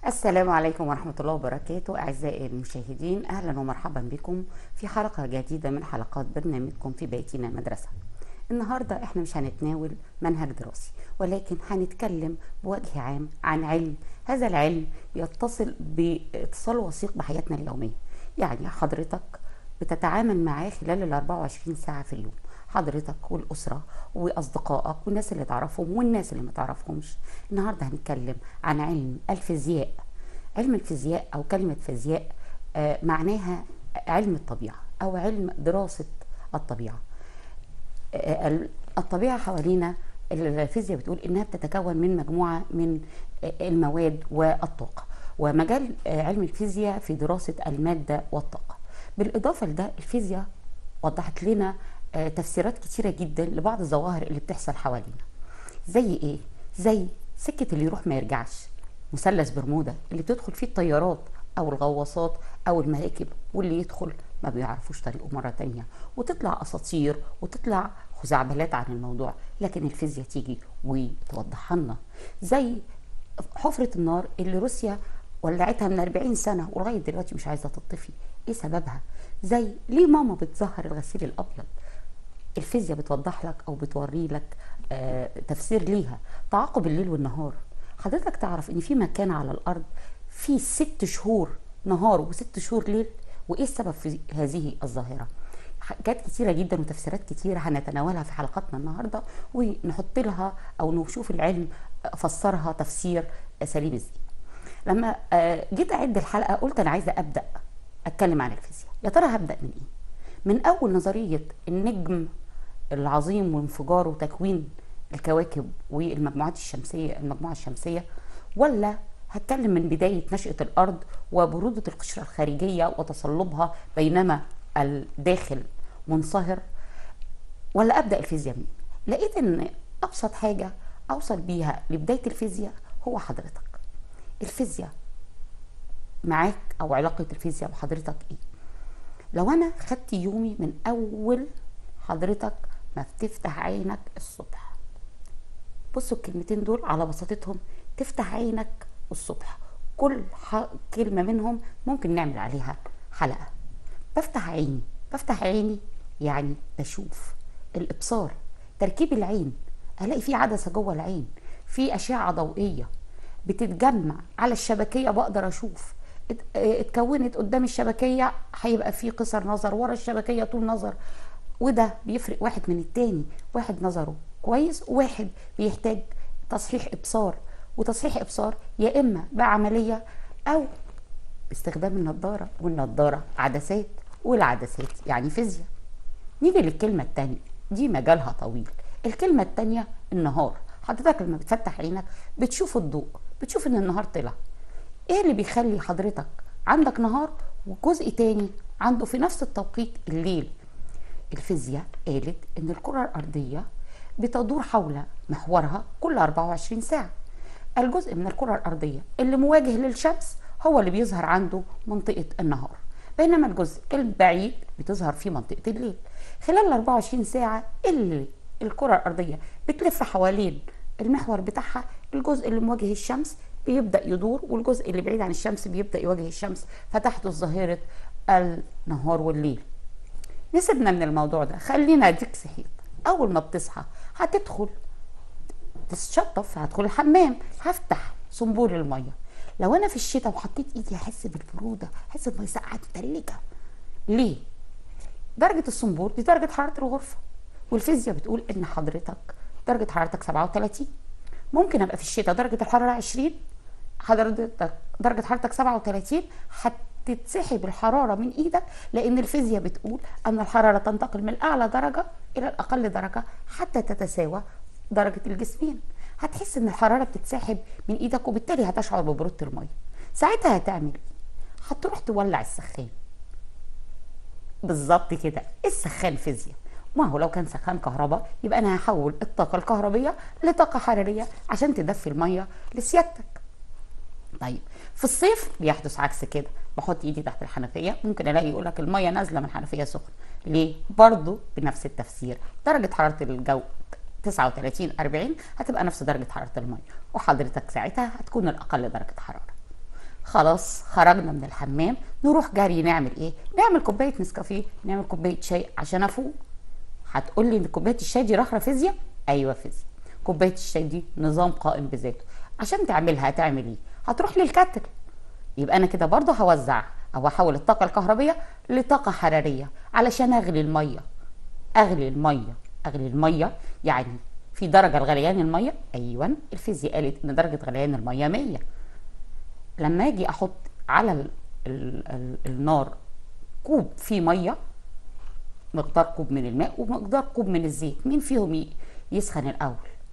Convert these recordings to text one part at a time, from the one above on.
السلام عليكم ورحمة الله وبركاته أعزائي المشاهدين أهلا ومرحبا بكم في حلقة جديدة من حلقات برنامجكم في بيتنا مدرسة النهاردة احنا مش هنتناول منهج دراسي ولكن هنتكلم بوجه عام عن علم هذا العلم يتصل باتصال وثيق بحياتنا اليومية يعني حضرتك بتتعامل معاه خلال ال 24 ساعة في اليوم حضرتك والأسرة وأصدقائك والناس اللي تعرفهم والناس اللي ما تعرفهمش النهاردة هنتكلم عن علم الفيزياء علم الفيزياء أو كلمة فيزياء آه، معناها علم الطبيعة أو علم دراسة الطبيعة آه، ال- الطبيعة حوالينا الفيزياء بتقول إنها بتتكون من مجموعة من آه، المواد والطاقة ومجال آه، علم الفيزياء في دراسة المادة والطاقة بالإضافة لده الفيزياء وضحت لنا آه، تفسيرات كتيرة جدا لبعض الظواهر اللي بتحصل حوالينا زي ايه زي سكة اللي يروح ما يرجعش مثلث برمودا اللي بتدخل فيه الطيارات او الغواصات او المراكب واللي يدخل ما بيعرفوش طريقه مرة تانية وتطلع اساطير وتطلع خزعبلات عن الموضوع لكن الفيزياء تيجي وتوضحها لنا زي حفرة النار اللي روسيا ولعتها من 40 سنة ولغاية دلوقتي مش عايزة تطفي ايه سببها زي ليه ماما بتظهر الغسيل الابيض الفيزياء بتوضح لك او بتوري لك آه تفسير ليها تعاقب الليل والنهار حضرتك تعرف ان في مكان على الارض فيه ست شهور نهار وست شهور ليل وايه السبب في هذه الظاهره حاجات كتيره جدا وتفسيرات كتيره هنتناولها في حلقاتنا النهارده ونحط لها او نشوف العلم فسرها تفسير سليم ازاي لما آه، جيت اعد الحلقه قلت انا عايزه ابدا اتكلم عن الفيزياء يا ترى هبدا من ايه من اول نظريه النجم العظيم وانفجاره وتكوين الكواكب والمجموعات الشمسيه المجموعه الشمسيه ولا هتكلم من بدايه نشاه الارض وبروده القشره الخارجيه وتصلبها بينما الداخل منصهر ولا ابدا الفيزياء منين لقيت ان ابسط حاجه اوصل بيها لبدايه الفيزياء هو حضرتك الفيزياء معاك او علاقه الفيزياء بحضرتك ايه لو انا خدت يومي من اول حضرتك ما بتفتح عينك الصبح بصوا الكلمتين دول على بساطتهم تفتح عينك الصبح كل ح... كلمة منهم ممكن نعمل عليها حلقة بفتح عيني بفتح عيني يعني بشوف الإبصار تركيب العين ألاقي في عدسة جوه العين في أشعة ضوئية بتتجمع على الشبكية بقدر أشوف ات- اه، اتكونت قدام الشبكية هيبقى في قصر نظر ورا الشبكية طول نظر وده بيفرق واحد من التاني واحد نظره كويس وواحد بيحتاج تصحيح إبصار وتصحيح إبصار يا إما بعملية أو باستخدام النضارة والنضارة عدسات والعدسات يعني فيزياء نيجي للكلمة التانية دي مجالها طويل الكلمة التانية النهار حضرتك لما بتفتح عينك بتشوف الضوء بتشوف ان النهار طلع ايه اللي بيخلي حضرتك عندك نهار وجزء تاني عنده في نفس التوقيت الليل الفيزياء قالت ان الكرة الارضية بتدور حول محورها كل 24 ساعة الجزء من الكرة الأرضية اللي مواجه للشمس هو اللي بيظهر عنده منطقة النهار بينما الجزء البعيد بتظهر فيه منطقة الليل خلال ال 24 ساعة اللي الكرة الأرضية بتلف حوالين المحور بتاعها الجزء اللي مواجه الشمس بيبدأ يدور والجزء اللي بعيد عن الشمس بيبدأ يواجه الشمس فتحدث ظاهرة النهار والليل نسيبنا من الموضوع ده خلينا اديك صحيت اول ما بتصحى هتدخل تتشطف هدخل الحمام هفتح صنبور الميه لو انا في الشتاء وحطيت ايدي احس بالبروده احس الميه ساقعه متلجه ليه درجه الصنبور دي درجه حراره الغرفه والفيزياء بتقول ان حضرتك درجه حرارتك 37 ممكن ابقى في الشتاء درجه الحراره 20 حضرتك درجه حرارتك 37 هتتسحب الحراره من ايدك لان الفيزياء بتقول ان الحراره تنتقل من اعلى درجه الى الاقل درجه حتى تتساوى درجه الجسمين هتحس ان الحراره بتتسحب من ايدك وبالتالي هتشعر ببروده الميه ساعتها هتعمل ايه هتروح تولع السخان بالظبط كده السخان فيزياء ما هو لو كان سخان كهرباء يبقى انا هحول الطاقه الكهربيه لطاقه حراريه عشان تدفي الميه لسيادتك طيب في الصيف بيحدث عكس كده بحط ايدي تحت الحنفيه ممكن الاقي يقول لك الميه نازله من حنفيه سخنه ليه برضو بنفس التفسير درجه حراره الجو 39 40 هتبقى نفس درجه حراره الميه وحضرتك ساعتها هتكون الاقل درجه حراره خلاص خرجنا من الحمام نروح جري نعمل ايه نعمل كوبايه نسكافيه نعمل كوبايه شاي عشان افوق هتقول لي ان كوبايه الشاي دي رخره فيزياء ايوه فيزياء كوبايه الشاي دي نظام قائم بذاته عشان تعملها هتعمل ايه هتروح للكتل يبقى انا كده برضه هوزع او احول الطاقه الكهربيه لطاقه حراريه علشان اغلي الميه اغلي الميه اغلي الميه يعني في درجه لغليان الميه ايوه الفيزياء قالت ان درجه غليان الميه 100 لما اجي احط على ال ال ال النار كوب فيه ميه مقدار كوب من الماء ومقدار كوب من الزيت مين فيهم يسخن الاول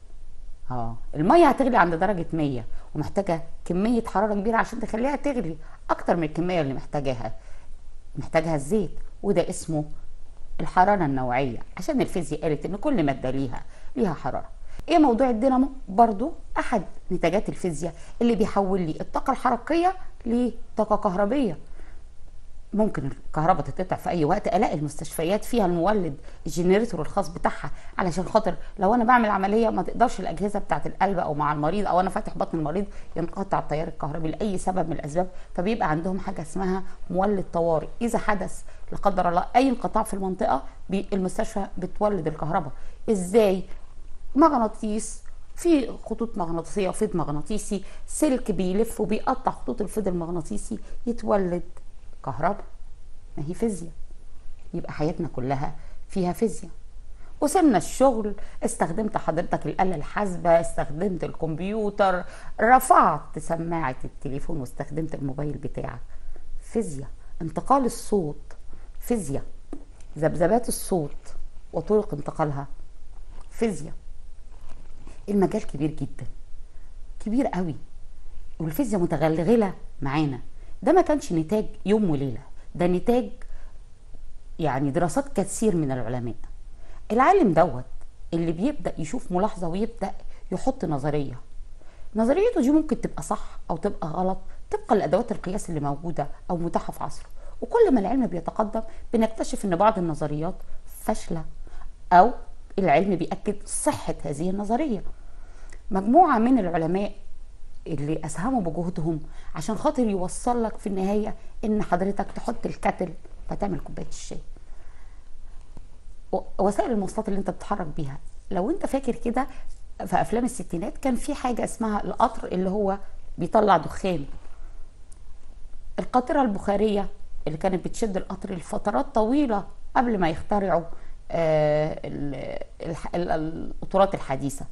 اه الميه هتغلي عند درجه 100 ومحتاجه كميه حراره كبيره عشان تخليها تغلي اكتر من الكميه اللي محتاجاها محتاجها الزيت وده اسمه الحراره النوعيه عشان الفيزياء قالت ان كل ماده ليها ليها حراره ايه موضوع الدينامو برضو احد نتاجات الفيزياء اللي بيحول لي الطاقه الحركيه لطاقه كهربيه ممكن الكهرباء تتقطع في اي وقت الاقي المستشفيات فيها المولد الجنريتور الخاص بتاعها علشان خاطر لو انا بعمل عمليه ما تقدرش الاجهزه بتاعه القلب او مع المريض او انا فاتح بطن المريض ينقطع التيار الكهربي لاي سبب من الاسباب فبيبقى عندهم حاجه اسمها مولد طوارئ اذا حدث لا قدر الله اي انقطاع في المنطقه المستشفى بتولد الكهرباء ازاي مغناطيس في خطوط مغناطيسيه وفيض مغناطيسي سلك بيلف وبيقطع خطوط الفيض المغناطيسي يتولد كهرباء ما هي فيزياء يبقى حياتنا كلها فيها فيزياء وسيبنا الشغل استخدمت حضرتك الآلة الحاسبة استخدمت الكمبيوتر رفعت سماعة التليفون واستخدمت الموبايل بتاعك فيزياء انتقال الصوت فيزياء ذبذبات الصوت وطرق انتقالها فيزياء المجال كبير جدا كبير قوي والفيزياء متغلغلة معانا ده ما كانش نتاج يوم وليله ده نتاج يعني دراسات كثير من العلماء العالم دوت اللي بيبدا يشوف ملاحظه ويبدا يحط نظريه نظريته دي ممكن تبقى صح او تبقى غلط طبقا لادوات القياس اللي موجوده او متاحه في عصره وكل ما العلم بيتقدم بنكتشف ان بعض النظريات فاشله او العلم بيأكد صحة هذه النظرية مجموعة من العلماء اللي اسهموا بجهدهم عشان خاطر يوصل لك في النهايه ان حضرتك تحط الكتل فتعمل كوبايه الشاي وسائل المواصلات اللي انت بتتحرك بيها لو انت فاكر كده في افلام الستينات كان في حاجه اسمها القطر اللي هو بيطلع دخان القاطره البخاريه اللي كانت بتشد القطر لفترات طويله قبل ما يخترعوا القطورات الحديثه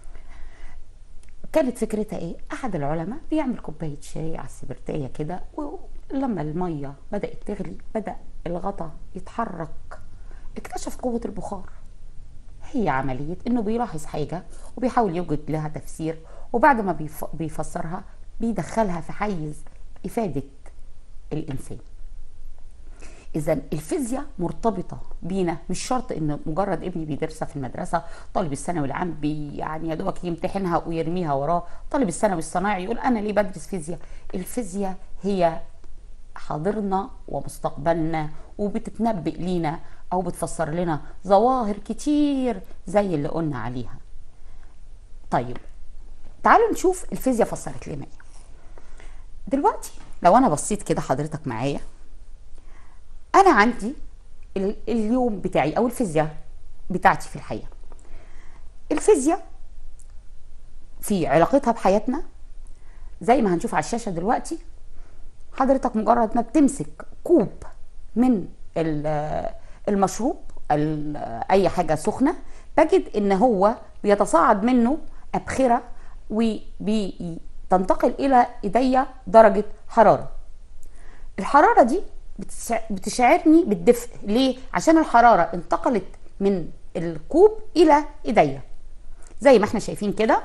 كانت فكرتها ايه احد العلماء بيعمل كوبايه شاي على السبرتيه كده ولما الميه بدات تغلي بدا الغطا يتحرك اكتشف قوه البخار هي عمليه انه بيلاحظ حاجه وبيحاول يوجد لها تفسير وبعد ما بيفسرها بيدخلها في حيز افاده الانسان اذا الفيزياء مرتبطه بينا مش شرط ان مجرد ابني بيدرسها في المدرسه طالب الثانوي العام بي يعني يا دوبك يمتحنها ويرميها وراه طالب الثانوي الصناعي يقول انا ليه بدرس فيزياء الفيزياء هي حاضرنا ومستقبلنا وبتتنبئ لينا او بتفسر لنا ظواهر كتير زي اللي قلنا عليها طيب تعالوا نشوف الفيزياء فسرت لنا ايه دلوقتي لو انا بصيت كده حضرتك معايا انا عندي اليوم بتاعي او الفيزياء بتاعتي في الحياه الفيزياء في علاقتها بحياتنا زي ما هنشوف على الشاشه دلوقتي حضرتك مجرد ما بتمسك كوب من المشروب اي حاجه سخنه بجد ان هو بيتصاعد منه ابخره وبتنتقل الى ايديا درجه حراره الحراره دي بتشعرني بالدفء ليه عشان الحراره انتقلت من الكوب الى ايديا زي ما احنا شايفين كده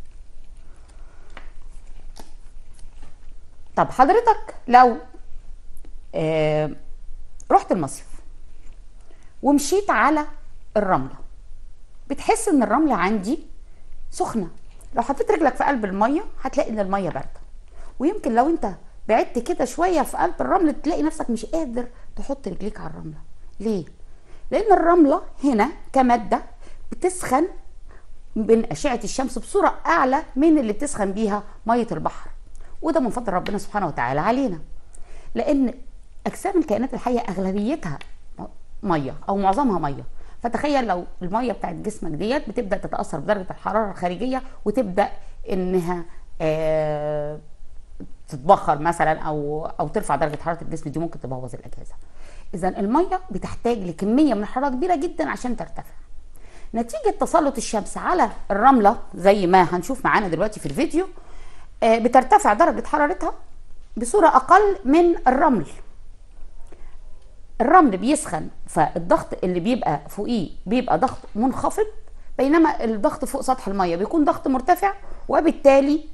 طب حضرتك لو آه رحت المصيف ومشيت على الرمله بتحس ان الرمله عندي سخنه لو حطيت رجلك في قلب الميه هتلاقي ان الميه بارده ويمكن لو انت بعدت كده شويه في قلب الرمل تلاقي نفسك مش قادر تحط رجليك على الرمله ليه لان الرمله هنا كماده بتسخن من اشعه الشمس بصوره اعلى من اللي بتسخن بيها ميه البحر وده من فضل ربنا سبحانه وتعالى علينا لان اجسام الكائنات الحيه اغلبيتها ميه او معظمها ميه فتخيل لو الميه بتاعت جسمك ديت بتبدا تتاثر بدرجه الحراره الخارجيه وتبدا انها آه تتبخر مثلا او او ترفع درجه حراره الجسم دي ممكن تبوظ الاجهزه اذا الميه بتحتاج لكميه من الحراره كبيره جدا عشان ترتفع نتيجه تسلط الشمس على الرمله زي ما هنشوف معانا دلوقتي في الفيديو آه بترتفع درجه حرارتها بصوره اقل من الرمل الرمل بيسخن فالضغط اللي بيبقى فوقيه بيبقى ضغط منخفض بينما الضغط فوق سطح الميه بيكون ضغط مرتفع وبالتالي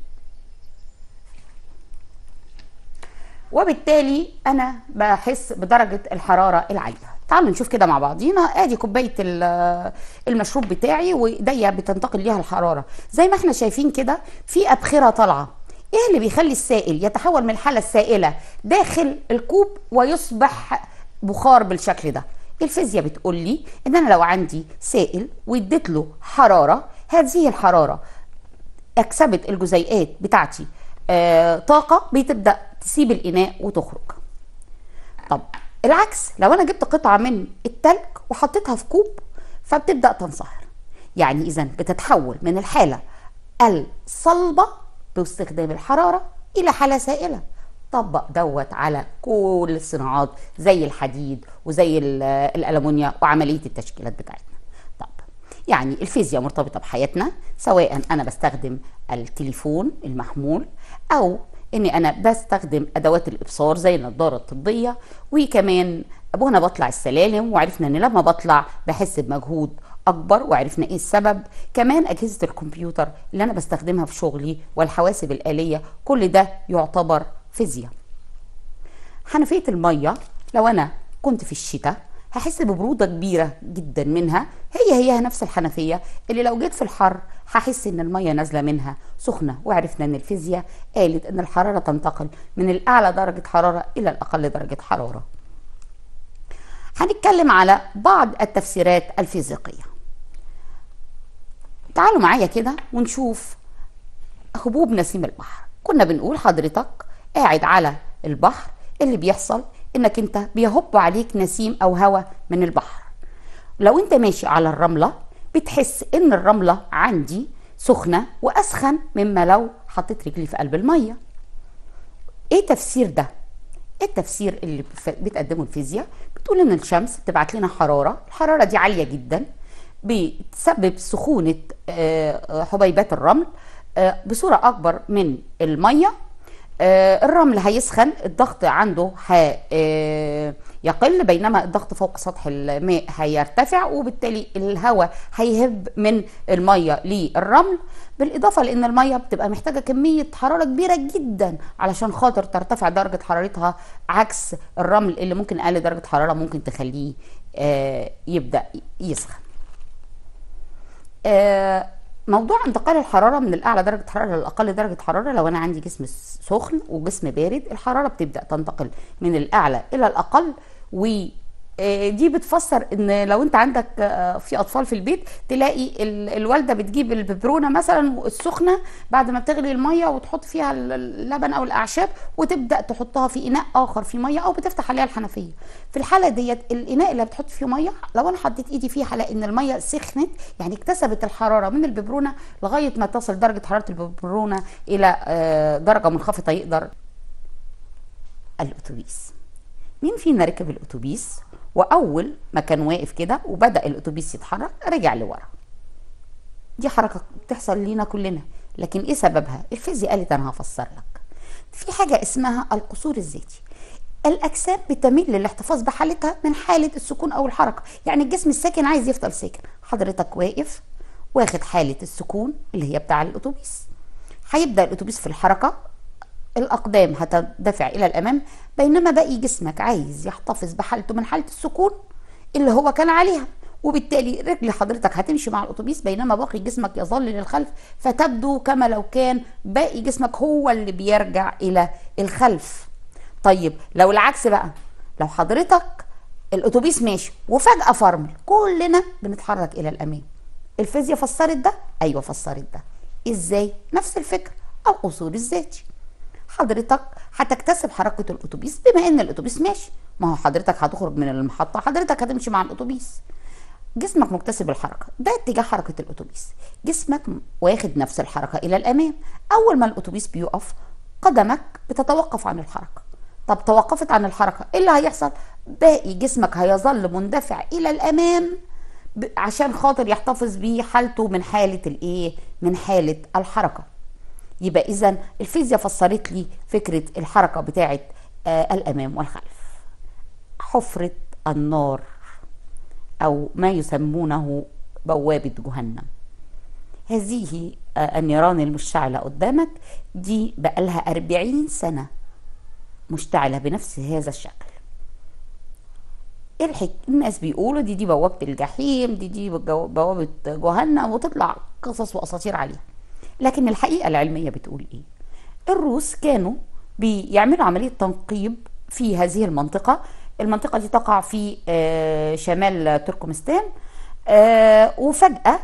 وبالتالي انا بحس بدرجه الحراره العاليه تعالوا نشوف كده مع بعضينا ادي كوبايه المشروب بتاعي وايديا بتنتقل ليها الحراره زي ما احنا شايفين كده في ابخره طالعه ايه اللي بيخلي السائل يتحول من الحاله السائله داخل الكوب ويصبح بخار بالشكل ده الفيزياء بتقول لي ان انا لو عندي سائل واديت له حراره هذه الحراره اكسبت الجزيئات بتاعتي آه طاقه بتبدا تسيب الاناء وتخرج طب العكس لو انا جبت قطعه من التلج وحطيتها في كوب فبتبدا تنصهر يعني اذا بتتحول من الحاله الصلبه باستخدام الحراره الى حاله سائله طبق دوت على كل الصناعات زي الحديد وزي الالومنيا وعمليه التشكيلات بتاعتنا طب يعني الفيزياء مرتبطه بحياتنا سواء انا بستخدم التليفون المحمول او اني انا بستخدم ادوات الابصار زي النضاره الطبيه وكمان وانا بطلع السلالم وعرفنا ان لما بطلع بحس بمجهود اكبر وعرفنا ايه السبب كمان اجهزه الكمبيوتر اللي انا بستخدمها في شغلي والحواسب الاليه كل ده يعتبر فيزياء حنفيه الميه لو انا كنت في الشتاء هحس ببروده كبيره جدا منها هي هي نفس الحنفيه اللي لو جيت في الحر هحس ان الميه نازله منها سخنه وعرفنا ان الفيزياء قالت ان الحراره تنتقل من الاعلى درجه حراره الى الاقل درجه حراره هنتكلم على بعض التفسيرات الفيزيقيه تعالوا معايا كده ونشوف هبوب نسيم البحر كنا بنقول حضرتك قاعد على البحر اللي بيحصل انك انت بيهب عليك نسيم او هواء من البحر لو انت ماشي على الرمله بتحس ان الرمله عندي سخنه واسخن مما لو حطيت رجلي في قلب الميه ايه تفسير ده التفسير اللي بتقدمه الفيزياء بتقول ان الشمس بتبعت لنا حراره الحراره دي عاليه جدا بتسبب سخونه حبيبات الرمل بصوره اكبر من الميه الرمل هيسخن الضغط عنده يقل بينما الضغط فوق سطح الماء هيرتفع وبالتالي الهواء هيهب من الميه للرمل بالاضافه لان الميه بتبقى محتاجه كميه حراره كبيره جدا علشان خاطر ترتفع درجه حرارتها عكس الرمل اللي ممكن اقل درجه حراره ممكن تخليه يبدا يسخن موضوع انتقال الحرارة من الأعلى درجة حرارة للأقل درجة حرارة لو أنا عندي جسم سخن وجسم بارد الحرارة بتبدأ تنتقل من الأعلى إلى الأقل و دي بتفسر ان لو انت عندك في اطفال في البيت تلاقي الوالده بتجيب الببرونه مثلا السخنه بعد ما بتغلي الميه وتحط فيها اللبن او الاعشاب وتبدا تحطها في اناء اخر في ميه او بتفتح عليها الحنفيه في الحاله ديت الاناء اللي بتحط فيه ميه لو انا حطيت ايدي فيه هلاقي ان الميه سخنت يعني اكتسبت الحراره من الببرونه لغايه ما تصل درجه حراره الببرونه الى درجه منخفضه يقدر الاتوبيس مين فينا ركب الاتوبيس واول ما كان واقف كده وبدا الاتوبيس يتحرك رجع لورا دي حركه بتحصل لينا كلنا لكن ايه سببها الفيزياء قالت انا هفسر لك في حاجه اسمها القصور الذاتي الاجسام بتميل للاحتفاظ بحالتها من حاله السكون او الحركه يعني الجسم الساكن عايز يفضل ساكن حضرتك واقف واخد حاله السكون اللي هي بتاع الاتوبيس هيبدا الاتوبيس في الحركه الاقدام هتدفع الى الامام بينما باقي جسمك عايز يحتفظ بحالته من حاله السكون اللي هو كان عليها وبالتالي رجل حضرتك هتمشي مع الاتوبيس بينما باقي جسمك يظل للخلف فتبدو كما لو كان باقي جسمك هو اللي بيرجع الى الخلف طيب لو العكس بقى لو حضرتك الاتوبيس ماشي وفجاه فرمل كلنا بنتحرك الى الامام الفيزياء فسرت ده ايوه فسرت ده ازاي نفس الفكره القصور الذاتي حضرتك هتكتسب حركه الاتوبيس بما ان الاتوبيس ماشي ما هو حضرتك هتخرج من المحطه حضرتك هتمشي مع الاتوبيس جسمك مكتسب الحركه ده اتجاه حركه الاتوبيس جسمك واخد نفس الحركه الى الامام اول ما الاتوبيس بيقف قدمك بتتوقف عن الحركه طب توقفت عن الحركه ايه اللي هيحصل باقي جسمك هيظل مندفع الى الامام عشان خاطر يحتفظ بيه حالته من حاله الايه من حاله الحركه يبقى اذا الفيزياء فسرت لي فكره الحركه بتاعه آه الامام والخلف حفره النار او ما يسمونه بوابه جهنم هذه آه النيران المشتعله قدامك دي بقالها أربعين سنه مشتعله بنفس هذا الشكل الحك... الناس بيقولوا دي دي بوابة الجحيم دي دي بوابة جهنم وتطلع قصص وأساطير عليها لكن الحقيقة العلمية بتقول إيه الروس كانوا بيعملوا عملية تنقيب في هذه المنطقة المنطقة دي تقع في شمال تركمستان وفجأة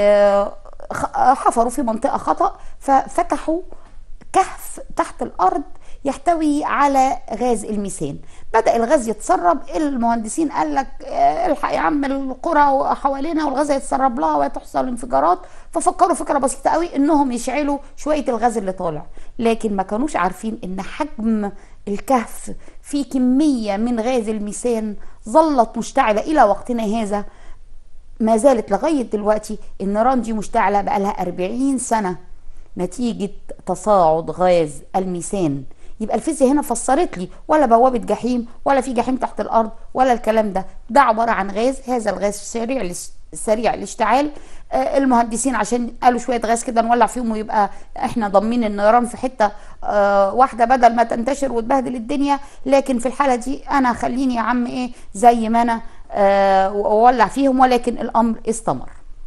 حفروا في منطقة خطأ ففتحوا كهف تحت الأرض يحتوي على غاز الميثان بدا الغاز يتسرب المهندسين قال لك الحق يا عم القرى حوالينا والغاز هيتسرب لها وهتحصل انفجارات ففكروا فكره بسيطه قوي انهم يشعلوا شويه الغاز اللي طالع لكن ما كانوش عارفين ان حجم الكهف في كميه من غاز الميثان ظلت مشتعله الى وقتنا هذا ما زالت لغايه دلوقتي النيران دي مشتعله بقالها 40 سنه نتيجه تصاعد غاز الميثان يبقى الفيزياء هنا فسرت لي ولا بوابه جحيم ولا في جحيم تحت الارض ولا الكلام ده ده عباره عن غاز هذا الغاز سريع سريع الاشتعال آه المهندسين عشان قالوا شويه غاز كده نولع فيهم ويبقى احنا ضامنين النيران في حته آه واحده بدل ما تنتشر وتبهدل الدنيا لكن في الحاله دي انا خليني يا عم ايه زي ما انا آه واولع فيهم ولكن الامر استمر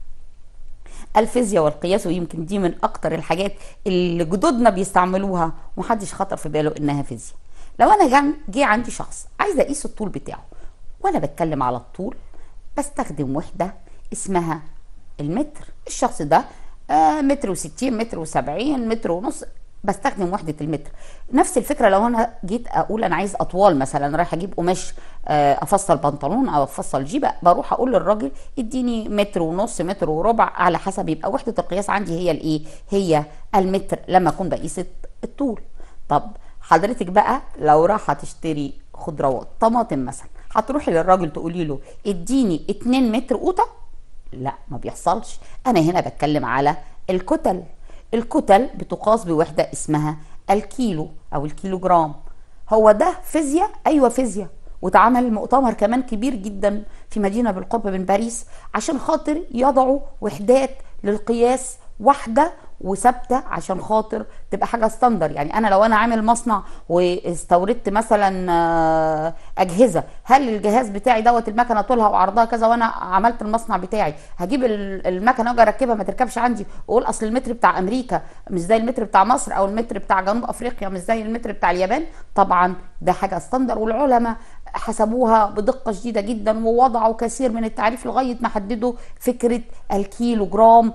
الفيزياء والقياس ويمكن دي من اكتر الحاجات اللي جدودنا بيستعملوها ومحدش خطر في باله انها فيزياء لو انا جه عندي شخص عايزه اقيس الطول بتاعه وانا بتكلم على الطول بستخدم وحده اسمها المتر الشخص ده آه متر وستين متر وسبعين متر ونص بستخدم وحدة المتر نفس الفكرة لو أنا جيت أقول أنا عايز أطوال مثلا رايح أجيب قماش أفصل بنطلون أو أفصل جيبة بروح أقول للراجل اديني متر ونص متر وربع على حسب يبقى وحدة القياس عندي هي الإيه هي المتر لما أكون بقيس الطول طب حضرتك بقى لو راح تشتري خضروات طماطم مثلا هتروحي للراجل تقولي له اديني 2 متر قوطة لا ما بيحصلش أنا هنا بتكلم على الكتل الكتل بتقاس بوحدة اسمها الكيلو أو الكيلو جرام هو ده فيزياء أيوة فيزياء واتعمل مؤتمر كمان كبير جدا في مدينة بالقرب من باريس عشان خاطر يضعوا وحدات للقياس واحدة وثابته عشان خاطر تبقى حاجه ستاندر يعني انا لو انا عامل مصنع واستوردت مثلا اجهزه هل الجهاز بتاعي دوت المكنه طولها وعرضها كذا وانا عملت المصنع بتاعي هجيب المكنه واجي اركبها ما تركبش عندي واقول اصل المتر بتاع امريكا مش زي المتر بتاع مصر او المتر بتاع جنوب افريقيا مش زي المتر بتاع اليابان طبعا ده حاجه ستاندر والعلماء حسبوها بدقه شديده جدا ووضعوا كثير من التعريف لغايه ما حددوا فكره الكيلو جرام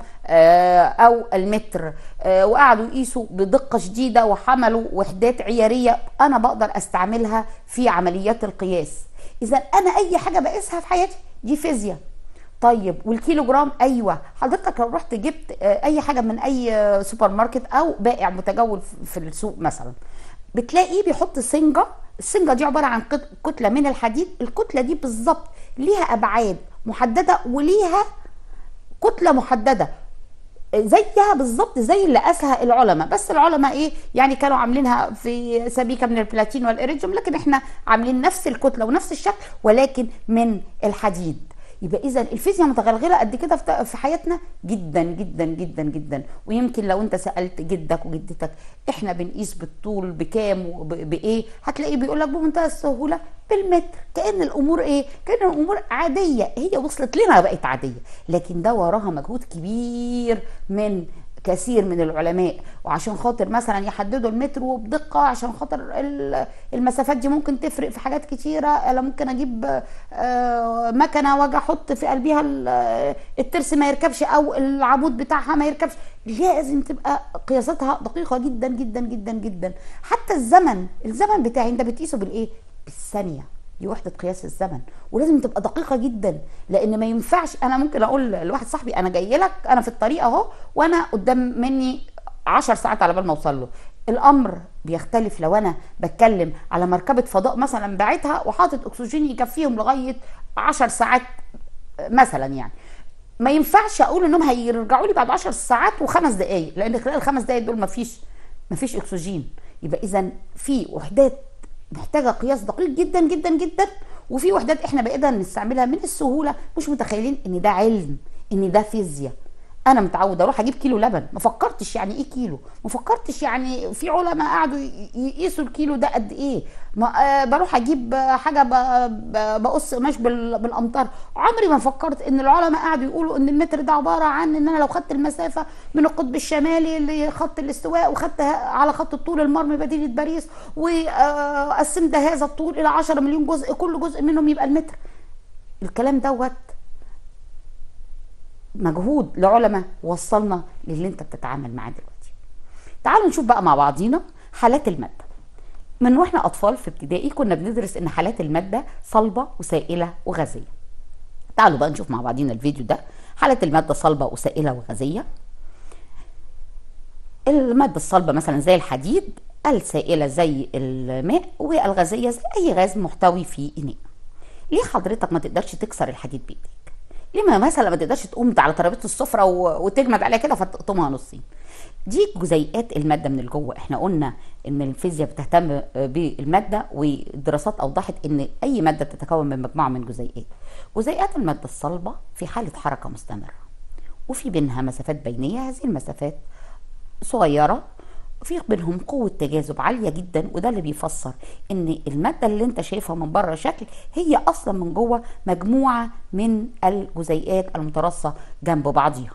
او المتر وقعدوا يقيسوا بدقه شديده وحملوا وحدات عياريه انا بقدر استعملها في عمليات القياس اذا انا اي حاجه بقيسها في حياتي دي فيزياء طيب والكيلو جرام ايوه حضرتك لو رحت جبت اي حاجه من اي سوبر ماركت او بائع متجول في السوق مثلا بتلاقيه بيحط سنجه السنجه دي عباره عن كتله من الحديد الكتله دي بالظبط ليها ابعاد محدده وليها كتله محدده زيها بالظبط زي اللي قاسها العلماء بس العلماء ايه يعني كانوا عاملينها في سبيكه من البلاتين والاريجيوم لكن احنا عاملين نفس الكتله ونفس الشكل ولكن من الحديد يبقى اذا الفيزياء متغلغله قد كده في حياتنا جدا جدا جدا جدا ويمكن لو انت سالت جدك وجدتك احنا بنقيس بالطول بكام وبايه هتلاقيه بيقول لك بمنتهى السهوله بالمتر كان الامور ايه كان الامور عاديه هي وصلت لنا بقت عاديه لكن ده وراها مجهود كبير من كثير من العلماء وعشان خاطر مثلا يحددوا المتر بدقة عشان خاطر ال- المسافات دي ممكن تفرق في حاجات كتيرة انا ممكن اجيب آه، مكنة واجي احط في قلبها ال- الترس ما يركبش او العمود بتاعها ما يركبش لازم تبقى قياساتها دقيقة جدا جدا جدا جدا حتى الزمن الزمن بتاعي انت بتقيسه بالايه بالثانية دي وحدة قياس الزمن ولازم تبقى دقيقة جدا لأن ما ينفعش أنا ممكن أقول لواحد صاحبي أنا جاي لك أنا في الطريق أهو وأنا قدام مني عشر ساعات على بال ما أوصل له الأمر بيختلف لو أنا بتكلم على مركبة فضاء مثلا باعتها وحاطط أكسجين يكفيهم لغاية عشر ساعات مثلا يعني ما ينفعش اقول انهم هيرجعوا لي بعد 10 ساعات وخمس دقائق لان خلال الخمس دقائق دول ما فيش ما فيش اكسجين يبقى اذا في وحدات محتاجه قياس دقيق جدا جدا جدا وفي وحدات احنا بقينا نستعملها من السهوله مش متخيلين ان ده علم ان ده فيزياء انا متعود اروح اجيب كيلو لبن ما فكرتش يعني ايه كيلو ما فكرتش يعني في علماء قعدوا ي- يقيسوا الكيلو ده قد ايه ما آه بروح اجيب آه، حاجه ب- ب- بقص قماش بال- بالامتار عمري ما فكرت ان العلماء قعدوا يقولوا ان المتر ده عباره عن ان انا لو خدت المسافه من القطب الشمالي لخط الاستواء وخدتها على خط الطول المرمي مدينه باريس وقسمت هذا الطول الى 10 مليون جزء كل جزء منهم يبقى المتر الكلام دوت مجهود لعلماء وصلنا للي انت بتتعامل معاه دلوقتي تعالوا نشوف بقى مع بعضينا حالات الماده من واحنا اطفال في ابتدائي كنا بندرس ان حالات الماده صلبه وسائله وغازيه تعالوا بقى نشوف مع بعضينا الفيديو ده حالات الماده صلبه وسائله وغازيه الماده الصلبه مثلا زي الحديد السائله زي الماء والغازيه زي اي غاز محتوي في اناء ليه حضرتك ما تقدرش تكسر الحديد بايدك ليه ما مثلا ما تقدرش تقوم على ترابيزه السفره و- وتجمد عليها كده فتقطمها نصين دي جزيئات الماده من الجوه احنا قلنا ان الفيزياء بتهتم بالماده والدراسات اوضحت ان اي ماده تتكون من مجموعه من جزيئات جزيئات الماده الصلبه في حاله حركه مستمره وفي بينها مسافات بينيه هذه المسافات صغيره في بينهم قوة تجاذب عالية جدا وده اللي بيفسر ان المادة اللي انت شايفها من بره شكل هي اصلا من جوه مجموعة من الجزيئات المترصة جنب بعضيها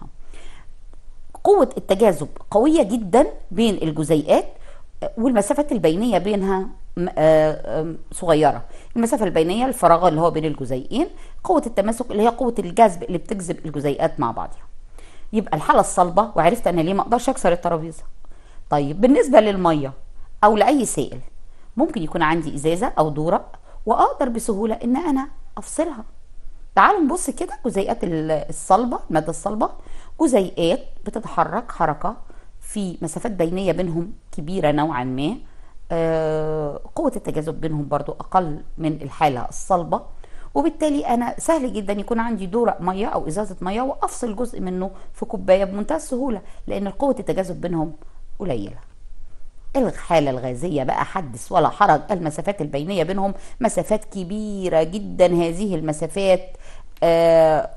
قوة التجاذب قوية جدا بين الجزيئات والمسافات البينية بينها م- آه، آم، صغيرة المسافة البينية الفراغ اللي هو بين الجزيئين قوة التماسك اللي هي قوة الجذب اللي بتجذب الجزيئات مع بعضها يبقى الحالة الصلبة وعرفت انا ليه ما اقدرش اكسر الترابيزة طيب بالنسبة للمية او لاي سائل ممكن يكون عندي ازازة او دورق واقدر بسهولة ان انا افصلها تعالوا نبص كده جزيئات ال- الصلبة المادة الصلبة جزيئات بتتحرك حركة في مسافات بينية بينهم كبيرة نوعا ما آه، قوة التجاذب بينهم برضو أقل من الحالة الصلبة وبالتالي أنا سهل جدا يكون عندي دورق مية أو إزازة مية وأفصل جزء منه في كوباية بمنتهى السهولة لأن قوة التجاذب بينهم قليلة الحالة الغازية بقى حدث ولا حرج المسافات البينية بينهم مسافات كبيرة جدا هذه المسافات آه،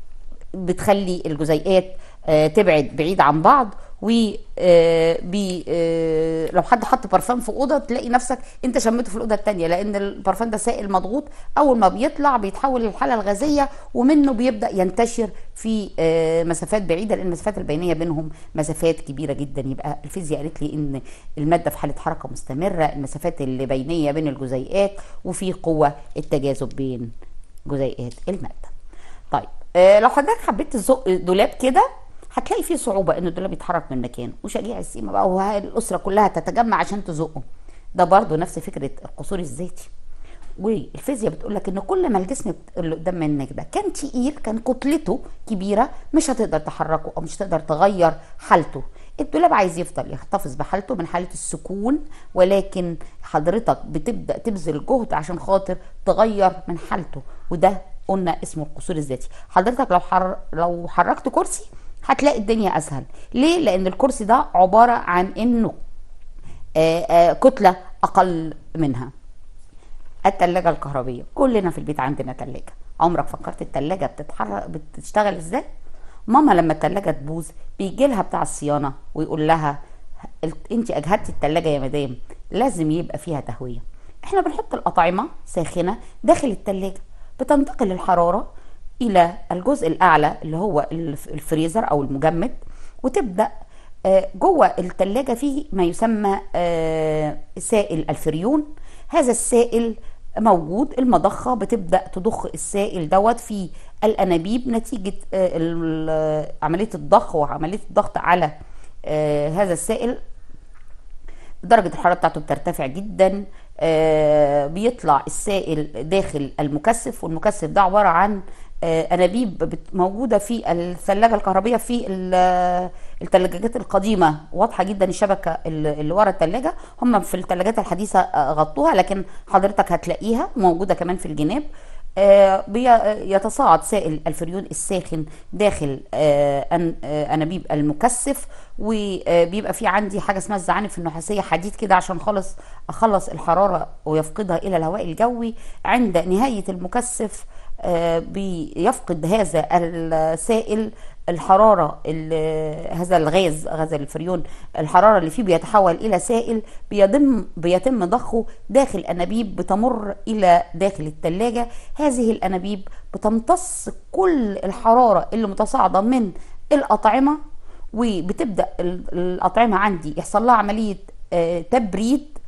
بتخلي الجزيئات آه، تبعد بعيد عن بعض و آه، بي آه، لو حد حط برفان في اوضه تلاقي نفسك انت شميته في الاوضه التانية لان البرفان ده سائل مضغوط اول ما بيطلع بيتحول للحاله الغازيه ومنه بيبدا ينتشر في آه، مسافات بعيده لان المسافات البينيه بينهم مسافات كبيره جدا يبقى الفيزياء قالت لي ان الماده في حاله حركه مستمره المسافات اللي بينيه بين الجزيئات وفي قوه التجاذب بين جزيئات الماده طيب آه، لو حضرتك حبيت تزق دولاب كده هتلاقي فيه صعوبة ان الدولاب يتحرك من مكانه وشجيع السيما بقى والأسرة كلها تتجمع عشان تزقه ده برضو نفس فكرة القصور الذاتي والفيزياء بتقول لك ان كل ما الجسم اللي قدام منك ده كان تقيل كان كتلته كبيره مش هتقدر تحركه او مش هتقدر تغير حالته الدولاب عايز يفضل يحتفظ بحالته من حاله السكون ولكن حضرتك بتبدا تبذل جهد عشان خاطر تغير من حالته وده قلنا اسمه القصور الذاتي حضرتك لو حر... لو حركت كرسي هتلاقي الدنيا اسهل ليه لان الكرسي ده عباره عن انه آه، آه، كتله اقل منها التلاجة الكهربية كلنا في البيت عندنا تلاجة عمرك فكرت التلاجة بتتحرك بتشتغل ازاي ماما لما التلاجة تبوظ بيجي لها بتاع الصيانة ويقول لها انت اجهدتي التلاجة يا مدام لازم يبقى فيها تهوية احنا بنحط الاطعمة ساخنة داخل التلاجة بتنتقل الحرارة الى الجزء الاعلى اللي هو الف- الفريزر او المجمد وتبدأ آه، جوه التلاجة فيه ما يسمى آه، سائل الفريون هذا السائل موجود المضخة بتبدأ تضخ السائل دوت في الأنابيب نتيجة آه، ال- عملية الضخ وعملية الضغط على آه، هذا السائل درجة الحرارة بتاعته بترتفع جدا آه، بيطلع السائل داخل المكثف والمكثف ده عبارة عن آه، أنابيب بت- موجودة في الثلاجة الكهربية في ال- الثلاجات القديمة واضحة جدا الشبكة اللي اللي ورا الثلاجة هم في الثلاجات الحديثة آه، غطوها لكن حضرتك هتلاقيها موجودة كمان في الجناب آه، بي- يتصاعد سائل الفريون الساخن داخل آه، أن- آه، انابيب المكثف وبيبقى في عندي حاجه اسمها الزعانف النحاسيه حديد كده عشان خالص اخلص الحراره ويفقدها الى الهواء الجوي عند نهايه المكثف آه، بيفقد هذا السائل الحراره ال- هذا الغاز غاز الفريون الحراره اللي فيه بيتحول الى سائل بيتم بيتم ضخه داخل انابيب بتمر الى داخل الثلاجه هذه الانابيب بتمتص كل الحراره اللي متصاعده من الاطعمه وبتبدا ال- الاطعمه عندي يحصل لها عمليه آه، تبريد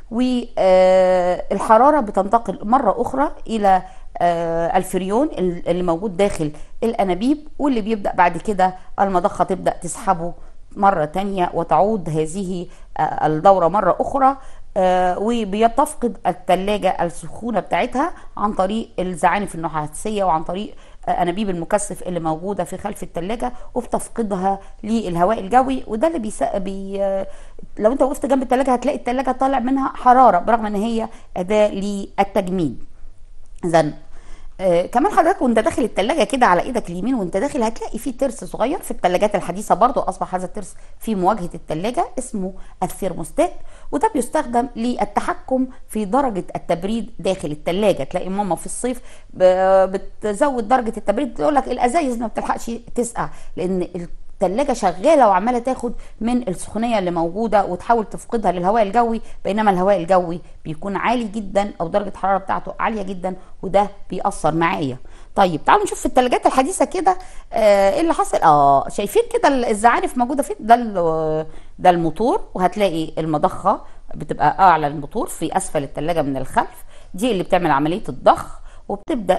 والحراره بتنتقل مره اخرى الى آه، الفريون ال- اللي موجود داخل الانابيب واللي بيبدا بعد كده المضخه تبدا تسحبه مره تانية وتعود هذه آه، الدوره مره اخرى آه، وبيتفقد الثلاجه السخونه بتاعتها عن طريق الزعانف النحاسيه وعن طريق آه، انابيب المكثف اللي موجوده في خلف الثلاجه وبتفقدها للهواء الجوي وده اللي بيس... بي... آه، لو انت وقفت جنب الثلاجه هتلاقي الثلاجه طالع منها حراره برغم ان هي اداه للتجميد اذا آه كمان حضرتك وانت داخل التلاجة كده على ايدك اليمين وانت داخل هتلاقي فيه ترس صغير في التلاجات الحديثة برضو اصبح هذا الترس في مواجهة التلاجة اسمه الثيرموستات وده بيستخدم للتحكم في درجة التبريد داخل التلاجة تلاقي ماما في الصيف ب- بتزود درجة التبريد تقول لك الازايز ما بتلحقش تسقع لان التلاجة شغالة وعمالة تاخد من السخونية اللي موجودة وتحاول تفقدها للهواء الجوي بينما الهواء الجوي بيكون عالي جدا او درجة الحرارة بتاعته عالية جدا وده بيأثر معايا طيب تعالوا نشوف في الثلاجات الحديثة كده آه، ايه اللي حصل اه شايفين كده ال- الزعانف موجودة فين ده ال- ده الموتور وهتلاقي المضخة بتبقى اعلى الموتور في اسفل الثلاجة من الخلف دي اللي بتعمل عملية الضخ وبتبدأ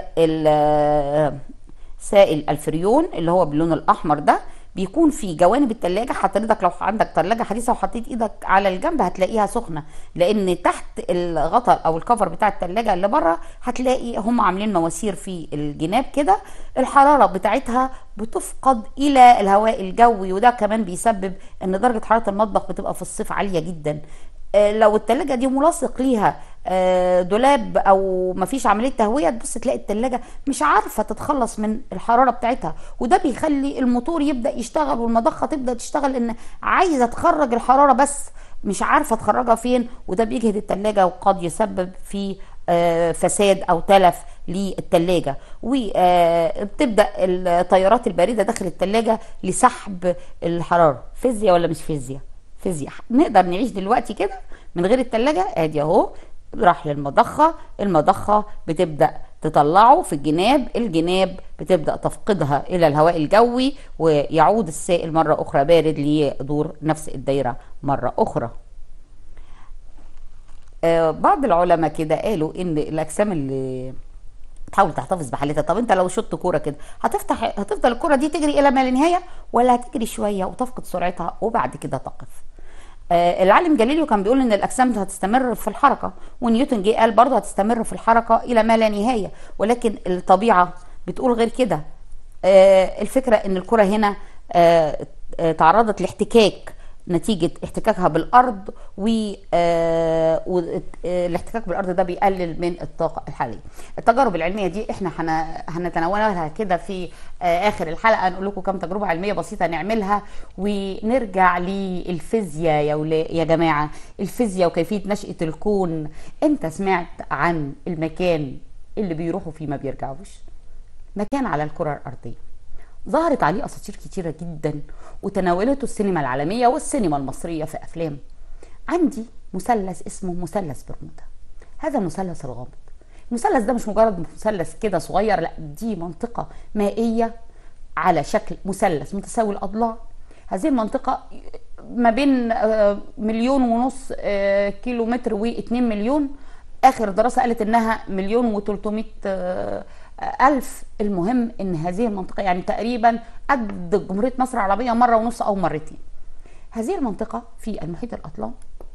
ال- سائل الفريون اللي هو باللون الاحمر ده بيكون في جوانب التلاجة حضرتك لو عندك تلاجة حديثة وحطيت ايدك على الجنب هتلاقيها سخنة لان تحت الغطاء او الكفر بتاع التلاجة اللي بره هتلاقي هم عاملين مواسير في الجناب كده الحرارة بتاعتها بتفقد الى الهواء الجوي وده كمان بيسبب ان درجة حرارة المطبخ بتبقى في الصيف عالية جدا آه، لو التلاجة دي ملاصق ليها آه، دولاب او مفيش عمليه تهويه تبص تلاقي التلاجة مش عارفه تتخلص من الحراره بتاعتها وده بيخلي الموتور يبدا يشتغل والمضخه تبدا تشتغل ان عايزه تخرج الحراره بس مش عارفه تخرجها فين وده بيجهد التلاجة وقد يسبب في آه، فساد او تلف للتلاجة وبتبدا التيارات البارده داخل التلاجة لسحب الحراره فيزياء ولا مش فيزياء فيزياء نقدر نعيش دلوقتي كده من غير التلاجة ادي اهو راح للمضخة المضخة بتبدأ تطلعه في الجناب الجناب بتبدأ تفقدها إلى الهواء الجوي ويعود السائل مرة أخرى بارد ليدور نفس الدايرة مرة أخرى آه، بعض العلماء كده قالوا ان الاجسام اللي تحاول تحتفظ بحالتها طب انت لو شطت كوره كده هتفتح هتفضل الكوره دي تجري الى ما لا نهايه ولا هتجري شويه وتفقد سرعتها وبعد كده تقف آه، العالم جاليليو كان بيقول ان الاجسام هتستمر في الحركه ونيوتن جه قال برضه هتستمر في الحركه الى ما لا نهايه ولكن الطبيعه بتقول غير كده آه، الفكره ان الكره هنا آه، آه، تعرضت لاحتكاك نتيجة احتكاكها بالأرض والاحتكاك بالأرض ده بيقلل من الطاقة الحالية التجارب العلمية دي احنا هن- هنتناولها كده في آه، آخر الحلقة نقول لكم كم تجربة علمية بسيطة نعملها ونرجع للفيزياء يا ولا- يا جماعة الفيزياء وكيفية نشأة الكون انت سمعت عن المكان اللي بيروحوا فيه ما بيرجعوش مكان على الكرة الأرضية ظهرت عليه اساطير كتيره جدا وتناولته السينما العالميه والسينما المصريه في افلام عندي مثلث اسمه مثلث برمودا هذا المثلث الغامض المثلث ده مش مجرد مثلث كده صغير لا دي منطقه مائيه على شكل مثلث متساوي الاضلاع هذه المنطقه ما بين آه، مليون ونص آه، كيلو متر واتنين مليون اخر دراسه قالت انها مليون و300 الف المهم ان هذه المنطقه يعني تقريبا قد جمهوريه مصر العربيه مره ونص او مرتين هذه المنطقه في المحيط الاطلنطي